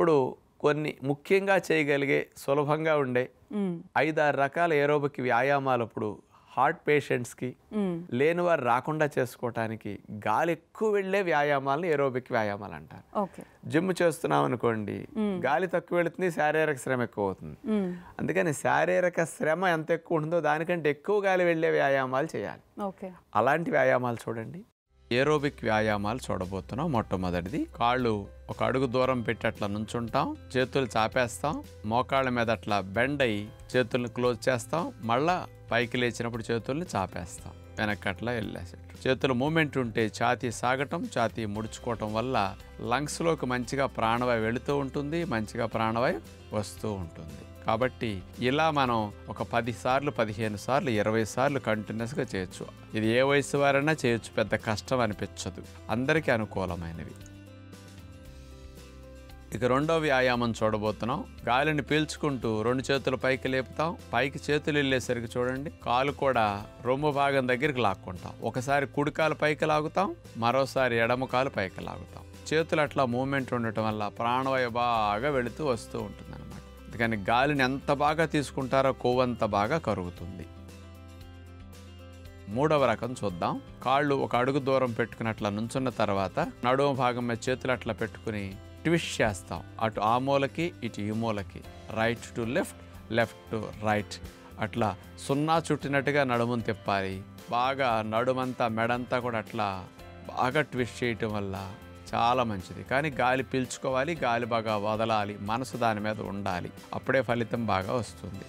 ఇప్పుడు కొన్ని ముఖ్యంగా చేయగలిగే సులభంగా ఉండే మ్మ్. ఐదారు రకాల ఏరోబిక్ వ్యాయామాలు ఇప్పుడు హార్ట్ పేషెంట్స్కి మ్మ్. లేని వారు రాకుండా చేసుకోవటానికి గాలి ఎక్కువ వెళ్ళే వ్యాయామాలను ఏరోబిక్ వ్యాయామాలు అంటారు ఓకే జిమ్ చేస్తున్నాం అనుకోండి గాలి తక్కువ వెళుతుంది శారీరక శ్రమ ఎక్కువ అవుతుంది మ్మ్. అందుకని శారీరక శ్రమ ఎంత ఎక్కువ ఉంటుందో దానికంటే ఎక్కువ గాలి వెళ్ళే వ్యాయామాలు చేయాలి ఓకే అలాంటి వ్యాయామాలు చూడండి ఏరోబిక్ వ్యాయామాలు చూడబోతున్నాం మొట్టమొదటిది కాళ్ళు ఒక అడుగు దూరం పెట్టి అట్లా నుంచుంటాం చేతులు చాపేస్తాం మోకాళ్ళ మీద అట్లా బెండ్ అయ్యి చేతుల్ని క్లోజ్ చేస్తాం మళ్ళా పైకి లేచినప్పుడు చేతుల్ని చాపేస్తాం వెనక్కి అట్లా వెళ్ళేసేట చేతుల మూమెంట్ ఉంటే ఛాతీ సాగటం ఛాతీ ముడుచుకోవటం వల్ల లంగ్స్లోకి మంచిగా ప్రాణవాయు వెళుతూ ఉంటుంది మంచిగా ప్రాణవాయు వస్తూ ఉంటుంది కాబట్టి ఇలా మనం ఒక పది సార్లు పదిహేను సార్లు ఇరవై సార్లు కంటిన్యూస్గా చేయొచ్చు ఇది ఏ వయసు వారైనా చేయొచ్చు పెద్ద కష్టం అనిపించదు అందరికీ అనుకూలమైనవి ఇక రెండో వ్యాయామం చూడబోతున్నాం గాలిని పీల్చుకుంటూ రెండు చేతులు పైకి లేపుతాం పైకి చేతులు వెళ్ళేసరికి చూడండి కాలు కూడా రొమ్ము భాగం దగ్గరికి లాక్కుంటాం ఒకసారి కుడి కాలు పైకి లాగుతాం మరోసారి ఎడమ కాలు పైకి లాగుతాం చేతులు అట్లా మూమెంట్ ఉండటం వల్ల ప్రాణవాయు బాగా వెళుతూ వస్తూ ఉంటుంది అనమాట అందుకని గాలిని ఎంత బాగా తీసుకుంటారో కొవ్వంత బాగా కరుగుతుంది మూడవ రకం చూద్దాం కాళ్ళు ఒక అడుగు దూరం పెట్టుకుని అట్లా నుంచున్న తర్వాత నడుము భాగం మీద చేతులు అట్లా పెట్టుకుని ట్విస్ట్ చేస్తాం అటు ఆ మూలకి ఇటు ఈ మూలకి right to left left to right అట్లా సున్నా చుట్టినట్టుగా నడుమును తిప్పాలి బాగా నడుమంతా మెడంతా కూడా అట్లా బాగా ట్విస్ట్ చేయటం వల్ల చాలా మంచిది కానీ గాలి పీల్చుకోవాలి గాలి బాగా వదలాలి మనసు దాని మీద ఉండాలి అప్పుడే ఫలితం బాగా వస్తుంది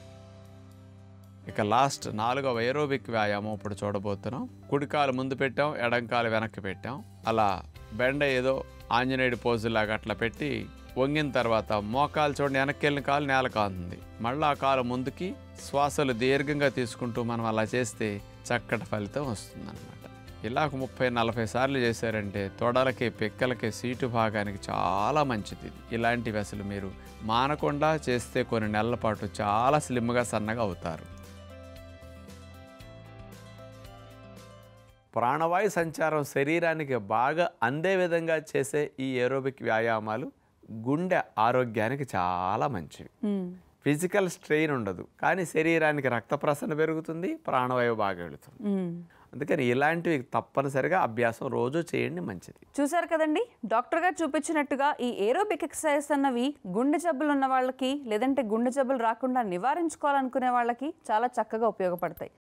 ఇక లాస్ట్ నాలుగవ ఏరోబిక్ వ్యాయామం ఇప్పుడు చూడబోతున్నాం కుడికాలు ముందు పెట్టాం ఎడంకాలు వెనక్కి పెట్టాం అలా బెండ ఏదో ఆంజనేయుడి పోజులాగా అట్లా పెట్టి వంగిన తర్వాత మోకాలు చూడండి వెనక్కి వెళ్ళిన కాలు నేల కాంతుంది మళ్ళీ ఆ కాలు ముందుకి శ్వాసలు దీర్ఘంగా తీసుకుంటూ మనం అలా చేస్తే చక్కటి ఫలితం వస్తుందన్నమాట ఇలా ఒక ముప్పై నలభై సార్లు చేశారంటే తొడలకి పిక్కలకి సీటు భాగానికి చాలా మంచిది ఇలాంటివి అసలు మీరు మానకుండా చేస్తే కొన్ని నెలల పాటు చాలా స్లిమ్గా సన్నగా అవుతారు ప్రాణవాయు సంచారం శరీరానికి బాగా అందే విధంగా చేసే ఈ ఏరోబిక్ వ్యాయామాలు గుండె ఆరోగ్యానికి చాలా మంచివి మ్మ్. ఫిజికల్ స్ట్రెయిన్ ఉండదు కానీ శరీరానికి రక్త ప్రసరణ పెరుగుతుంది ప్రాణవాయువు బాగా వెళుతుంది మ్మ్. అందుకని ఇలాంటివి తప్పనిసరిగా అభ్యాసం రోజు చేయండి మంచిది చూశారు కదండి డాక్టర్ గారు చూపించినట్టుగా ఈ ఏరోబిక్ ఎక్సర్సైజ్ అన్నవి గుండె జబ్బులు ఉన్న వాళ్ళకి లేదంటే గుండె జబ్బులు రాకుండా నివారించుకోవాలనుకునే వాళ్ళకి చాలా చక్కగా ఉపయోగపడతాయి